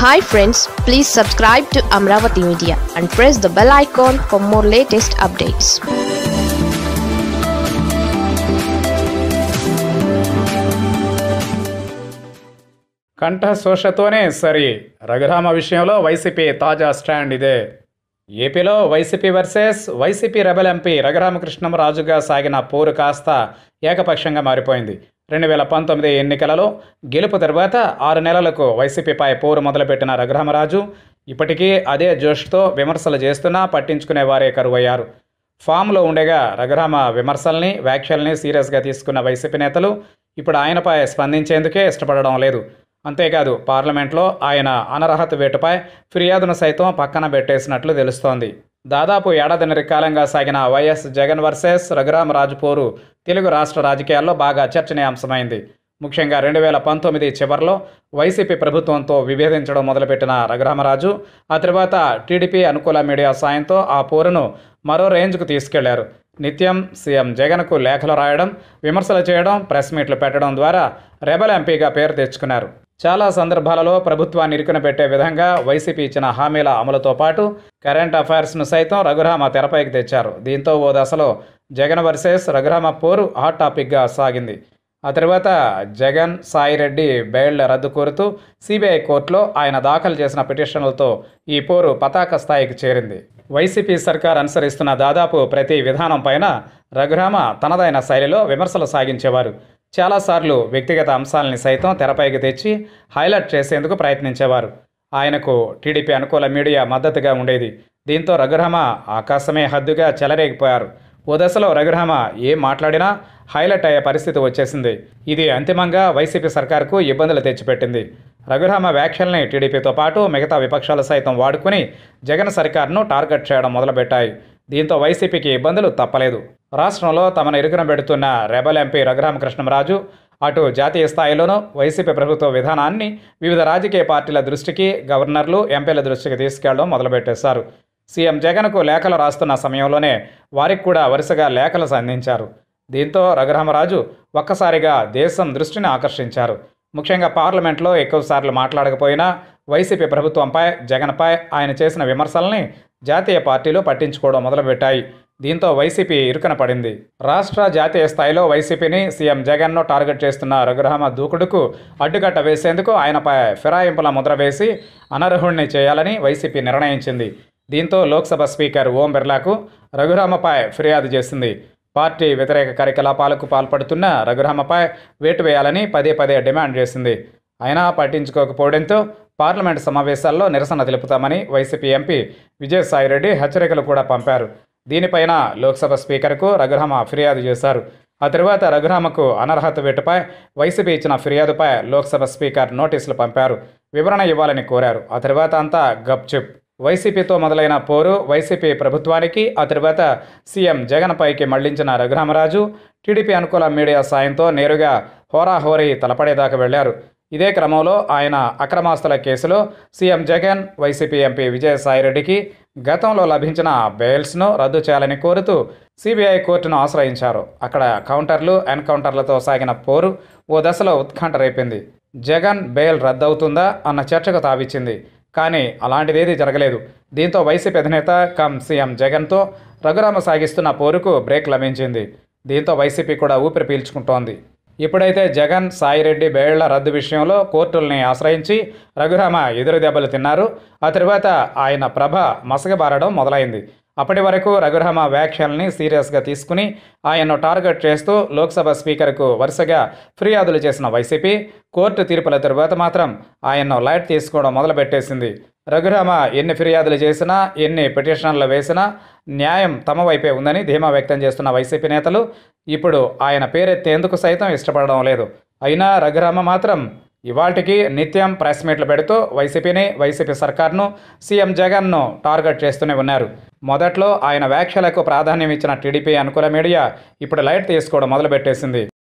hi friends please subscribe to Amaravati media and press the bell icon for more latest updates కంఠశోషతోనే సరి రఘురామ విషయంలో YCP తాజా stand ఇదే ఏపీలో YCP versus YCP rebel MP రఘురామకృష్ణంరాజుగా సాగిన పోరు కాస్త ఏకపక్షంగా మారిపోయింది రెండు వేల పంతొమ్మిది ఎన్నికలలో గెలుపు తర్వాత ఆరు నెలలకు వైసీపీపై పోరు మొదలుపెట్టిన రఘురామరాజు ఇప్పటికీ అదే జోష్తో విమర్శలు చేస్తున్నా పట్టించుకునే వారే కరువయ్యారు ఫామ్లో ఉండగా రఘురామ విమర్శల్ని వ్యాఖ్యల్ని సీరియస్గా తీసుకున్న వైసీపీ నేతలు ఇప్పుడు ఆయనపై స్పందించేందుకే ఇష్టపడడం లేదు అంతేకాదు పార్లమెంట్లో ఆయన అనర్హత వేటుపై ఫిర్యాదును సైతం పక్కన పెట్టేసినట్లు తెలుస్తోంది దాదాపు ఏడాదిన్నర కాలంగా సాగిన వైఎస్ జగన్ వర్సెస్ రఘురామరాజు పోరు తెలుగు రాష్ట్ర రాజకీయాల్లో బాగా చర్చనీయాంశమైంది ముఖ్యంగా రెండు వేల పంతొమ్మిది చివరిలో వైసీపీ ప్రభుత్వంతో విభేదించడం మొదలుపెట్టిన రఘురామరాజు ఆ తర్వాత టీడీపీ అనుకూల మీడియా సాయంతో ఆ పోరును మరో రేంజ్కు తీసుకెళ్లారు నిత్యం సీఎం జగన్కు లేఖలు రాయడం విమర్శలు చేయడం ప్రెస్ మీట్లు పెట్టడం ద్వారా రెబల్ ఎంపీగా పేరు తెచ్చుకున్నారు చాలా సందర్భాలలో ప్రభుత్వాన్ని ఇరుకున పెట్టే విధంగా వైసీపీ ఇచ్చిన హామీల అమలుతో పాటు కరెంట్ అఫైర్స్ను సైతం రఘురామ తెరపైకి తెచ్చారు దీంతో ఓ దశలో జగన్ వర్సెస్ రఘురామ పోరు హాట్ టాపిక్గా సాగింది ఆ తర్వాత జగన్ సాయిరెడ్డి బెయిల్ రద్దు కోరుతూ సిబిఐ కోర్టులో ఆయన దాఖలు చేసిన పిటిషన్లతో ఈ పోరు పతాక స్థాయికి చేరింది వైసీపీ సర్కార్ అనుసరిస్తున్న దాదాపు ప్రతి విధానం పైన రఘురామ తనదైన శైలిలో విమర్శలు సాగించేవారు చాలాసార్లు వ్యక్తిగత అంశాలని సైతం తెరపైకి తెచ్చి హైలైట్ చేసేందుకు ప్రయత్నించేవారు ఆయనకు టీడీపీ అనుకూల మీడియా మద్దతుగా ఉండేది దీంతో రఘురామ ఆకాశమే హద్దుగా చెలరేగిపోయారు ఓ దశలో రఘురామ ఏం మాట్లాడినా హైలైట్ అయ్యే పరిస్థితి వచ్చేసింది ఇది అంతిమంగా వైసీపీ సర్కార్కు ఇబ్బందులు తెచ్చిపెట్టింది రఘురామ వ్యాఖ్యల్ని టీడీపీతో పాటు మిగతా విపక్షాలు సైతం వాడుకుని జగన్ సర్కార్ను టార్గెట్ చేయడం మొదలుపెట్టాయి దీంతో వైసీపీకి ఇబ్బందులు తప్పలేదు రాష్ట్రంలో తమను ఇరుకున పెడుతున్న రెబల్ ఎంపీ రఘురామకృష్ణంరాజు అటు జాతీయ స్థాయిలోనూ వైసీపీ ప్రభుత్వ విధానాన్ని వివిధ రాజకీయ పార్టీల దృష్టికి గవర్నర్లు ఎంపీల దృష్టికి తీసుకెళ్లడం మొదలుపెట్టేశారు సీఎం జగన్కు లేఖలు రాస్తున్న సమయంలోనే వారికి కూడా వరుసగా లేఖలు సంధించారు దీంతో రఘురామరాజు ఒక్కసారిగా దేశం దృష్టిని ఆకర్షించారు ముఖ్యంగా పార్లమెంట్లో ఎక్కువసార్లు మాట్లాడకపోయినా వైసీపీ ప్రభుత్వంపై జగన్పై ఆయన చేసిన విమర్శల్ని జాతీయ పార్టీలు పట్టించుకోవడం మొదలుపెట్టాయి దీంతో వైసీపీ ఇరుకన పడింది రాష్ట్ర జాతీయ స్థాయిలో వైసీపీని సీఎం జగన్ను టార్గెట్ చేస్తున్న రఘురామ దూకుడుకు అడ్డుకట్ట వేసేందుకు ఆయనపై ఫిరాయింపుల ముద్ర వేసి అనర్హుణ్ణి చేయాలని వైసీపీ నిర్ణయించింది దీంతో లోక్సభ స్పీకర్ ఓం బిర్లాకు రఘురామపై ఫిర్యాదు చేసింది పార్టీ వ్యతిరేక కార్యకలాపాలకు పాల్పడుతున్న రఘురామపై వేటు వేయాలని పదే పదే డిమాండ్ చేసింది అయినా పట్టించుకోకపోవడంతో పార్లమెంటు సమావేశాల్లో నిరసన తెలుపుతామని వైసీపీ ఎంపీ విజయసాయిరెడ్డి హెచ్చరికలు కూడా పంపారు దీనిపైన లోక్సభ స్పీకర్కు రఘురామ ఫిర్యాదు చేశారు ఆ తర్వాత రఘురామకు అనర్హత వేటుపై వైసీపీ ఇచ్చిన ఫిర్యాదుపై లోక్సభ స్పీకర్ నోటీసులు పంపారు వివరణ ఇవ్వాలని కోరారు ఆ తర్వాత అంతా గప్చుప్ వైసీపీతో మొదలైన పోరు వైసీపీ ప్రభుత్వానికి ఆ తర్వాత సీఎం జగన్ పైకి మళ్లించిన రఘురామరాజు టీడీపీ అనుకూల మీడియా సాయంతో నేరుగా హోరాహోరీ తలపడేదాకా వెళ్లారు ఇదే క్రమంలో ఆయన అక్రమాస్తుల కేసులో సీఎం జగన్ వైసీపీ ఎంపీ విజయసాయిరెడ్డికి గతంలో లభించిన బెయిల్స్ను రద్దు చేయాలని కోరుతూ సిబిఐ కోర్టును ఆశ్రయించారు అక్కడ కౌంటర్లు ఎన్కౌంటర్లతో సాగిన పోరు ఓ దశలో ఉత్కంఠ రేపింది జగన్ బెయిల్ రద్దవుతుందా అన్న చర్చకు తావిచ్చింది కానీ అలాంటిదేదీ జరగలేదు దీంతో వైసీపీ అధినేత కమ్ సీఎం జగన్తో రఘురామ సాగిస్తున్న పోరుకు బ్రేక్ లభించింది దీంతో వైసీపీ కూడా ఊపిరి పీల్చుకుంటోంది ఇప్పుడైతే జగన్ సాయిరెడ్డి బేళ్ల రద్దు విషయంలో కోర్టుల్ని ఆశ్రయించి రఘురామ ఎదురు దెబ్బలు తిన్నారు ఆ తర్వాత ఆయన ప్రభ మసగబారడం మొదలైంది అప్పటి వరకు రఘురామ వ్యాఖ్యల్ని సీరియస్గా తీసుకుని ఆయన్ను టార్గెట్ చేస్తూ లోక్సభ స్పీకర్కు వరుసగా ఫిర్యాదులు చేసిన వైసీపీ కోర్టు తీర్పుల తరువాత మాత్రం ఆయన్ను లైట్ తీసుకోవడం మొదలుపెట్టేసింది రఘురామ ఎన్ని ఫిర్యాదులు చేసినా ఎన్ని పిటిషన్లు వేసినా న్యాయం తమ వైపే ఉందని ధీమా వ్యక్తం చేస్తున్న వైసీపీ నేతలు ఇప్పుడు ఆయన పేరెత్తేందుకు సైతం ఇష్టపడడం లేదు అయినా రఘురామ మాత్రం ఇవాటికి నిత్యం ప్రెస్ మీట్లు పెడుతూ వైసీపీని వైసీపీ సర్కార్ను సీఎం జగన్ను టార్గెట్ చేస్తూనే ఉన్నారు మొదట్లో ఆయన వ్యాఖ్యలకు ప్రాధాన్యం ఇచ్చిన టీడీపీ అనుకూల మీడియా ఇప్పుడు లైట్ తీసుకోవడం మొదలుపెట్టేసింది